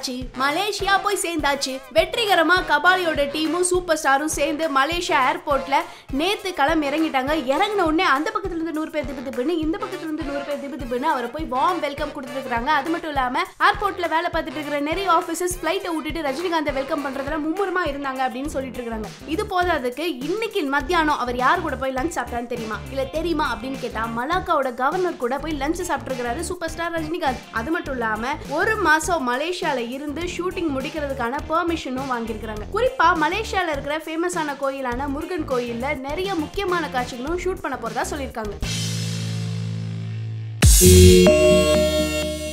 வந்தாச்சு மலேசியா போய் சேர்ந்தாச்சு வெற்றிகரமா கபாலியோட டீமும் சூப்பர் ஸ்டாரும் சேர்ந்து மலேசியா ஏர்போர்ட்ல நேத்து கிளம்பி இறங்கிட்டாங்க இறங்கின உடனே அந்த பக்கத்துல இருந்து நூறு பேர் திப்பு திப்புன்னு இந்த பக்கத்துல இருந்து நூறு பேர் திப்பு திப்புன்னு அவரை போய் வார்ம் வெல்கம் கொடுத்துருக்காங்க அது மட்டும் இல்லாம ஏர்போர்ட்ல வேலை பார்த்துட்டு இருக்கிற நிறைய ஆபீசர்ஸ் ஃபிளைட்டை விட்டுட்டு ரஜினிகாந்தை வெல்கம் பண்றதுல மும்முரமா இருந்தாங்க அப்படின்னு சொல்லிட்டு இருக்காங்க இது போதாதுக்கு இன்னைக்கு மத்தியானம் அவர் யார் கூட போய் லஞ்ச் சாப்பிட்டான்னு தெரியுமா இல்ல தெரியுமா அப்படின்னு கேட்டா மலாக்காவோட கவர்னர் கூட போய் லஞ்ச் சாப்பிட்டுருக்காரு சூப்பர் ஸ்டார் ரஜினிகாந்த் அது மட்டும் இல்லாம ஒரு மாசம் மலேசியால இருந்து ஷூட்டிங் முடிக்கிறதுக்கான பெர்மிஷனும் வாங்கியிருக்காங்க குறிப்பா மலேசியால இருக்கிற ஃபேமஸான கோயிலான முருகன் கோயில்ல நிறைய முக்கியமான காட்சிகளும் ஷூட் பண்ண போறதா சொல்லியிருக்காங்க